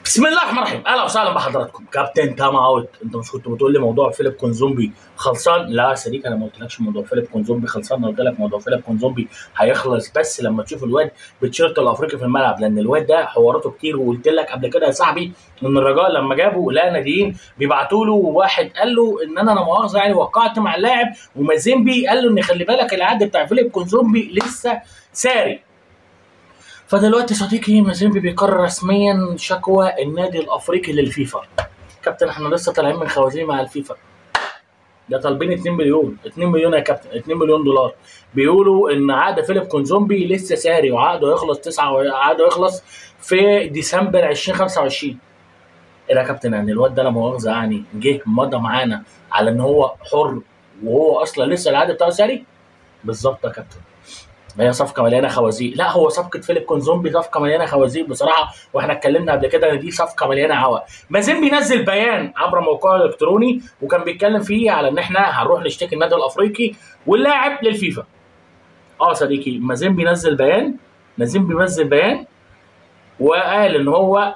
بسم الله الرحمن الرحيم اهلا وسهلا بحضراتكم كابتن تام اوت انت مش كنت بتقول لي موضوع فيليب كونزومبي خلصان لا يا صديقي انا ما قلتلكش موضوع فيليب كونزومبي خلصان انا قلت لك موضوع فيليب كونزومبي هيخلص بس لما تشوف الواد بالتيشيرت الافريقي في الملعب لان الواد ده حواراته كتير وقلت لك قبل كده يا صاحبي ان الرجاء لما جابوا لا ناديين بيبعتوا له واحد قال له ان انا لا مؤاخذه يعني وقعت مع اللاعب ومازيمبي قال له ان خلي بالك العقد بتاع فيليب كونزومبي لسه ساري فدلوقتي صديقي مازيمبي بيقرر رسميا شكوى النادي الافريقي للفيفا كابتن احنا لسه طالعين من خوازيق مع الفيفا ده طالبين 2 مليون 2 مليون يا كابتن 2 مليون دولار بيقولوا ان عقد فيليب كونزومبي لسه ساري وعقده يخلص 9 وعقده يخلص في ديسمبر 2025 ايه ده يا كابتن يعني الواد ده لا مؤاخذه يعني جه مضى معانا على ان هو حر وهو اصلا لسه العقد بتاعه ساري بالظبط يا كابتن هي صفقه مليانه خوازيق لا هو صفقه فيليب كونزومبي صفقه مليانه خوازيق بصراحه واحنا اتكلمنا قبل كده ان دي صفقه مليانه عوق مازيمبي نزل بيان عبر موقعه الالكتروني وكان بيتكلم فيه على ان احنا هنروح نشتكي النادي الافريقي واللاعب للفيفا اه صديقي مازيمبي نزل بيان مازيمبي نزل بيان وقال ان هو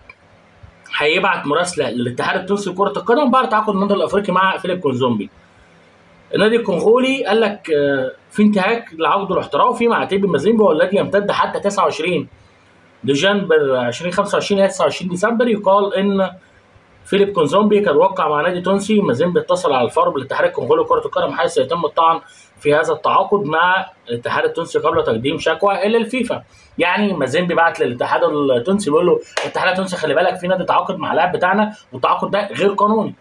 هيبعت مراسله للاتحاد التونسي لكره القدم بعد تعاقد النادي الافريقي مع فيليب كونزومبي النادي الكونغولي قال لك آه، في انتهاك لعقده الاحترافي مع تيبي مازيمبي والذي يمتد حتى 29 ديسمبر 2025 الى 29 ديسمبر يقال ان فيليب كونزومبي كان وقع مع نادي تونسي مازيمبي اتصل على الفار بالاتحاد الكونغولي لكره القدم حيث سيتم الطعن في هذا التعاقد مع الاتحاد التونسي قبل تقديم شكوى الى الفيفا يعني مازيمبي بعت للاتحاد التونسي بيقول له الاتحاد التونسي خلي بالك في نادي تعاقد مع اللاعب بتاعنا والتعاقد ده غير قانوني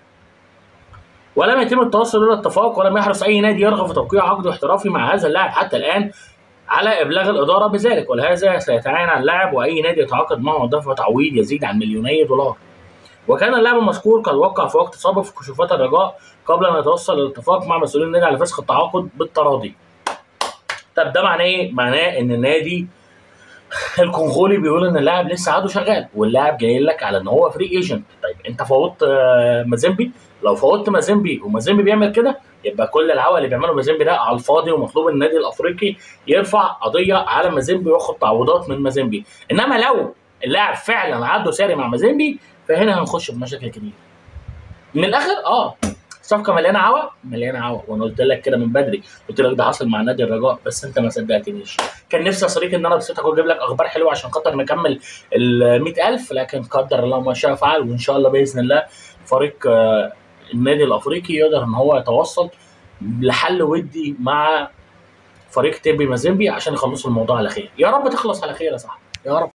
ولم يتم التوصل الى اتفاق ولم يحرص اي نادي يرغب في توقيع عقد احترافي مع هذا اللاعب حتى الان على ابلاغ الاداره بذلك ولهذا سيتعين على اللاعب واي نادي يتعاقد معه دفع تعويض يزيد عن مليوني دولار وكان اللاعب المذكور قد وقع في وقت سابق في كشوفات الرجاء قبل ان يتوصل الاتفاق مع مسؤولين النادي على فسخ التعاقد بالتراضي طب ده معناه ايه؟ معناه ان النادي الكونغولي بيقول ان اللاعب لسه عقده شغال واللاعب جاي لك على ان هو فري ايجنت طيب انت فوضت آه، مازيمبي لو فوضت مازيمبي ومازيمبي بيعمل كده يبقى كل العوق اللي بيعمله مازيمبي ده على الفاضي ومطلوب النادي الافريقي يرفع قضيه على مازيمبي وياخد تعويضات من مازيمبي انما لو اللاعب فعلا عقده ساري مع مازيمبي فهنا هنخش في مشاكل كتير من الاخر اه صفقه مليانه عوق مليانه عوق وانا قلت لك كده من بدري قلت لك ده حصل مع نادي الرجاء بس انت ما صدقتنيش كان نفسي يا صديقي ان انا بصيتك واجيب لك اخبار حلوه عشان خاطر نكمل ال 100000 لكن قدر الله ما شاء فعل وان شاء الله باذن الله فريق آه، النادي الافريقي يقدر ان هو يتوصل لحل ودي مع فريق تيبي مازيمبي عشان يخلصوا الموضوع على خير يا رب تخلص على خير يا صاحبي يا رب